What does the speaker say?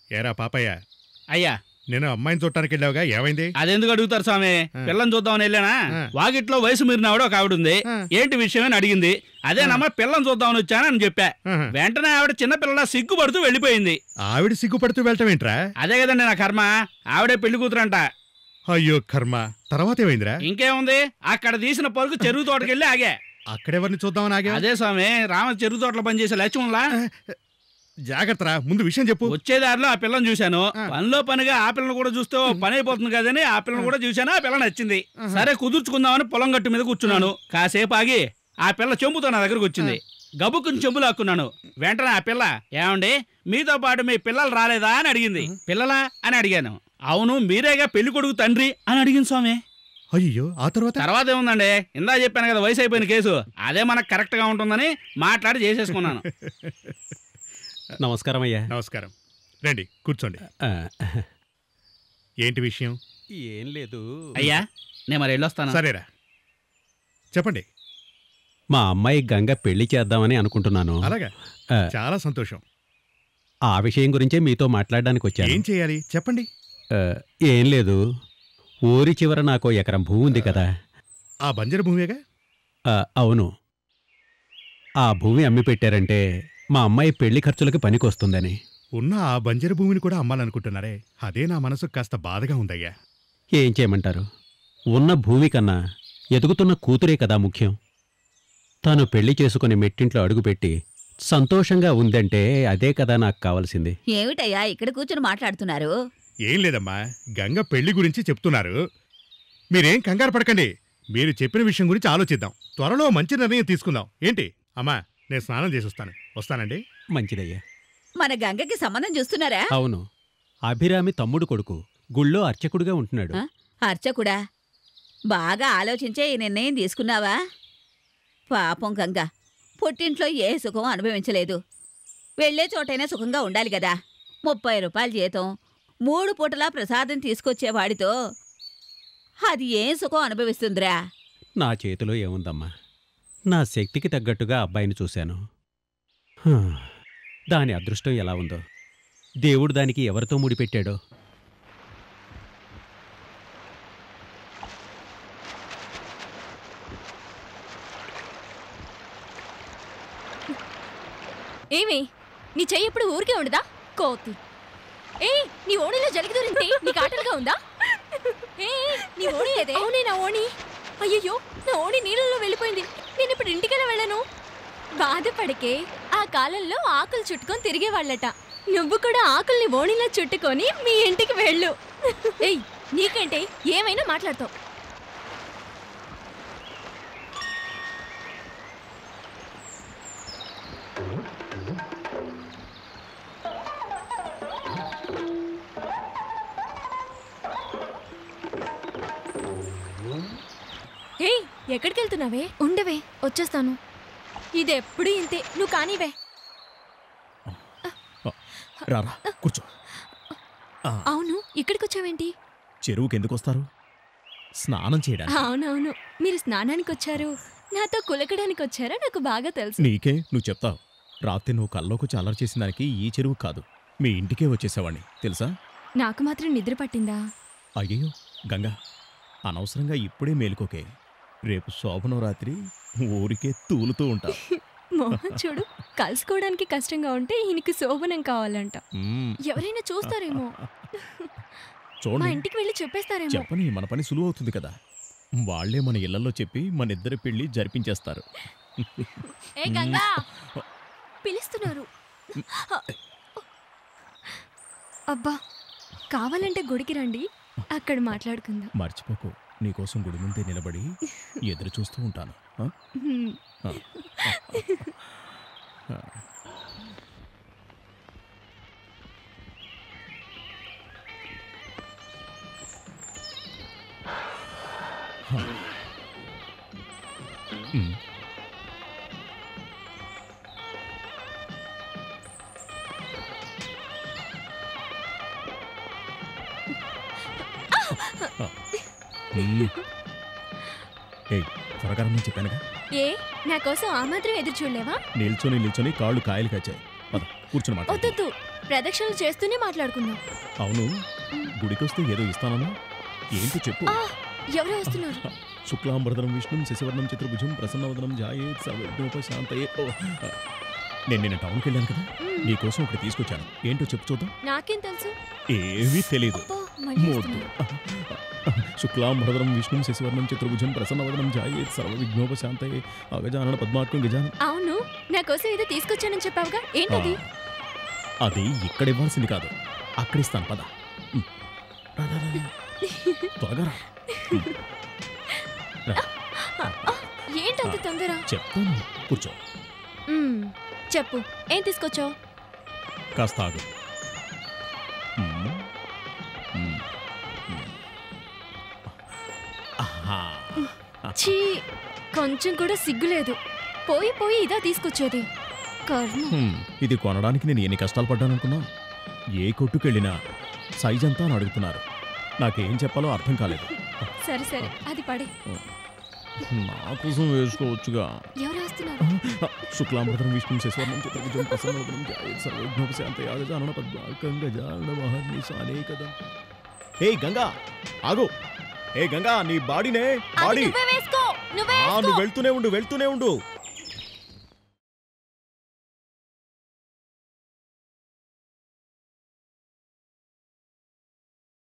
ఏరా పాపయ్య అయ్యా నేను అమ్మాయిని చూడటానికి వెళ్ళావుగా ఏమైంది అదెందుకు అడుగుతారు స్వామి ఆ. పిల్లని చూద్దామని వెళ్ళానా ఆ. వాకిట్లో వయసు మీరిన ఆవిడ ఒక ఆవిడ ఉంది ఆ. ఏంటి విషయం అని అడిగింది అదేనమ్మా పిల్లని చూద్దామని వచ్చానని చెప్పా ఆహా. వెంటనే ఆవిడ చిన్న పిల్లల సిగ్గుపడుతూ వెళ్ళిపోయింది ఆవిడ సిగ్గుపడుతూ వెళ్ళటం ఏంట్రా అదే కదండి నా కర్మ ఆవిడే పెళ్లి కూతురంట అయ్యో కర్మ తర్వాత ఏమైందిరా ఇంకేముంది అక్కడ తీసిన పరుగు చెరువు తోటకెళ్ళి ఆగా అక్కడెవరిని చూద్దామని ఆగా అదే స్వామి రామ చెరువు తోటలో పనిచేసే లక్ష్మణ్లా జాగ్రత్తరా ముందు విషయం చెప్పు వచ్చే దారిలో ఆ పిల్లని చూశాను ఆ. పనిలో పనిగా ఆ పిల్లని కూడా చూస్తే ఓ పని అయిపోతుంది కదని ఆ పిల్లని కూడా చూశాను ఆ పిల్ల నచ్చింది సరే కుదుర్చుకుందామని పొలం గట్టు మీద కూర్చున్నాను కాసేపు ఆగి ఆ పిల్ల చెంబుతో నా దగ్గరకు వచ్చింది గబుక్కుని చెంబు లాక్కున్నాను వెంటనే ఆ పిల్ల ఏమండి మీతో పాటు మీ పిల్లలు రాలేదా అని అడిగింది పిల్లలా అని అడిగాను అవును మీరేగా పెళ్లి కొడుకు తండ్రి అని అడిగింది స్వామి అయ్యో ఆ తర్వాత తర్వాత ఏముందండి ఇందా చెప్పాను కదా వయసు అయిపోయిన కేసు అదే మనకు కరెక్ట్ గా ఉంటుందని మాట్లాడి చేసేసుకున్నాను నమస్కారం అయ్యా నమస్కారం రండి కూర్చోండి ఆ, ఏంటి విషయం ఏం లేదు అయ్యా నేను మరి వెళ్ళొస్తాను సరేరా చెప్పండి మా అమ్మాయి గంగ పెళ్లి చేద్దామని అనుకుంటున్నాను అలాగా ఆ. చాలా సంతోషం ఆ విషయం గురించే మీతో మాట్లాడడానికి వచ్చాను ఏం చేయాలి చెప్పండి ఆ, ఏం లేదు ఊరి చివర నాకు ఎకరం భూమి ఉంది కదా ఆ బంజరు భూమిగా ఆ, అవును ఆ భూమి అమ్మి పెట్టారంటే మా అమ్మాయి పెళ్లి ఖర్చులకి పనికొస్తుందని ఉన్న ఆ బంజరు భూమిని కూడా అమ్మాలనుకుంటున్నారే అదే నా మనసు కాస్త బాధగా ఉందయ్యా ఏం చేయమంటారు ఉన్న భూమి కన్నా ఎదుగుతున్న కూతురే కదా ముఖ్యం తాను పెళ్లి చేసుకుని మెట్టింట్లో అడుగుపెట్టి సంతోషంగా ఉందంటే అదే కదా నాకు కావలసింది ఏమిటయ్యా ఇక్కడ కూర్చుని మాట్లాడుతున్నారు ఏం లేదమ్మా గంగ పెళ్లి గురించి చెప్తున్నారు మీరేం కంగారు పడకండి మీరు చెప్పిన విషయం గురించి ఆలోచిద్దాం త్వరలో మంచి నిర్ణయం తీసుకుందాం ఏంటి అమ్మా నేను స్నానం చేసి వస్తాను వస్తానండి మంచిదయ్యా మన గంగకి సంబంధం చూస్తున్నారా అవును అభిరామి తమ్ముడు కొడుకు గుళ్ళో అర్చకుడుగా ఉంటున్నాడు ఆ? అర్చకుడా బాగా ఆలోచించే ఈ నిర్ణయం తీసుకున్నావా పాపం గంగ పుట్టింట్లో ఏ సుఖం అనుభవించలేదు వెళ్ళే చోటైనా సుఖంగా ఉండాలి కదా ముప్పై రూపాయల జీతం మూడు పూటలా ప్రసాదం తీసుకొచ్చేవాడితో అది ఏం సుఖం అనుభవిస్తుందిరా నా చేతిలో ఏముందమ్మా నా శక్తికి తగ్గట్టుగా అబ్బాయిని చూశాను హా, దాని అదృష్టం ఎలా ఉందో దేవుడు దానికి ఎవరితో ముడిపెట్టాడో ఏమి నీ చెయ్యి ఎప్పుడు ఊరికే ఉండదా కోతి ఏ నీ ఓణిలో జలికి దూరింది నీకు ఆటలుగా ఉందా ఏ నీ ఓణి ఏదే అవునే నా ఓణి అయ్యయ్యో నా ఓణి నీళ్ళలో వెళ్ళిపోయింది నేను ఇప్పుడు ఇంటికెలా వెళ్ళను బాధపడకే ఆ కాలంలో ఆకులు చుట్టుకొని తిరిగేవాళ్ళట నువ్వు కూడా ఆకుల్ని ఓణిలో చుట్టుకొని మీ ఇంటికి వెళ్ళు ఏయ్ నీకేంటే ఏమైనా మాట్లాడతావు ఏయ్ ఎక్కడికి వెళ్తున్నావే ఉండవే వచ్చేస్తాను ఇది ఎప్పుడు ఇంతే నువ్వు కానివే రారా కూర్చో అవును ఇక్కడికి వచ్చావేంటి చెరువుకి ఎందుకు వస్తారు స్నానం చేయడానికి అవునవును మీరు స్నానానికి వచ్చారు నాతో కులకడానికి వచ్చారా నాకు బాగా తెలుసు నీకే నువ్వు చెప్తావు రాత్రి నువ్వు కల్లోకి వచ్చి అల్లరి చేసిన దానికి ఈ చెరువు కాదు మీ ఇంటికే వచ్చేసేవాడిని తెలుసా నాకు మాత్రం నిద్ర పట్టిందా అయ్యో గంగా అనవసరంగా ఇప్పుడే మేలుకోకే రేపు శోభనం రాత్రి ఊరికే తూలుతూ ఉంటా మోహన్ చూడు కలుసుకోవడానికి కష్టంగా ఉంటే ఈయనకి శోభనం కావాలంట మ్మ్. ఎవరైనా చూస్తారేమో మా చూడండి ఇంటికి వెళ్ళి చెప్పేస్తారేమో చెప్పని మన పని సులువు అవుతుంది కదా వాళ్లే మన ఇళ్లలో చెప్పి మన ఇద్దరి పెళ్లి జరిపించేస్తారు ఏ గంగా పిలుస్తున్నారు అబ్బా కావాలంటే గుడికి రండి అక్కడ మాట్లాడుకుందాం మర్చిపోకు నీకోసం గుడి ముందే నిలబడి ఎదురు చూస్తూ ఉంటాను ఆ? హ్మ్. ఆ. ఆ. ఉమ్. ఉమ్. ఏయ్ త్వరగా రమ్మని చెప్పానుగా ఏ నా కోసం ఆ మాత్రం ఎదురు చూడలేవా నిల్చొని నిల్చొని కాళ్ళు కాయలు కాచాయి పద కూర్చుని మాట్లాడు వద్దొద్దు ప్రదక్షిణలు చేస్తూనే మాట్లాడుకుందాం అవును గుడికొస్తే ఏదో ఇస్తానన్నా ఏంటో చెప్పు ఆ, ఎవరో వస్తున్నారు శుక్లాంబరదనం విష్ణుం శశివర్ణం చతుర్భుజం ప్రసన్నవదనం జాయేత్ సర్వజ్ఞోపశాంతయే ఓ నేను నిన్న టౌన్కి వెళ్ళాను కదా మ్మ్. నీకోసం ఒకటి తీసుకొచ్చాను ఏంటో చెప్పు చూద్దాం నాకేం తెలుసు ఏమీ తెలీదు అబ్బో, మళ్ళీ మోద్దు వస్తున్నారు. శుక్లాంబరదనం విష్ణుం శశివర్ణం చతుర్భుజం ప్రసన్నవదనం జాయేత్ సర్వ విఘ్నోపశాంతయే అగజానన పద్మార్కం గజానం అవును నా కోసం ఏదో తీసుకొచ్చానని చెప్పావుగా ఏంటది అది ఇక్కడ ఇవ్వాల్సింది కాదు అక్కడ ఇస్తాను పద ఉమ్. రా, రా, రా, రా. త్వరగా రా. ఉమ్. రా. ఏంటంత తొందర చెప్తాను కూర్చో మ్మ్, చెప్పు ఏం తీసుకొచ్చావు కాస్త ఆగు ఉమ్. ఉమ్. ఉమ్. ఆహా. ఛీ కొంచెం కూడా సిగ్గులేదు పోయి పోయి ఇదా తీసుకొచ్చేది కర్మ హ్మ్, ఇది కొనడానికి నేను ఎన్ని కష్టాలు పడ్డాను అనుకున్నా ఏ కొట్టుకెళ్ళినా సైజ్ అంతా అని అడుగుతున్నారు నాకేం చెప్పాలో అర్థం కాలేదు సరే సరే అది పడే నా కోసం వేసుకోవచ్చుగా ఎవరు వస్తున్నారు శుక్లాంబరం విష్ణు శశివర్ణం చతుర్భుజం ప్రసన్నవదనం జాయేత్ సర్వజ్ఞోపశాంత యాగజానన పద్మార్కం గజానన మహర్నిశ అనేకదం ఏ గంగా ఆగు ఏ గంగా నీ బాడీనే అది బాడీ నువ్వే వేసుకో నువ్వే ఆ, వేసుకో నువ్వు వెళ్తూనే ఉండు వెళ్తూనే ఉండు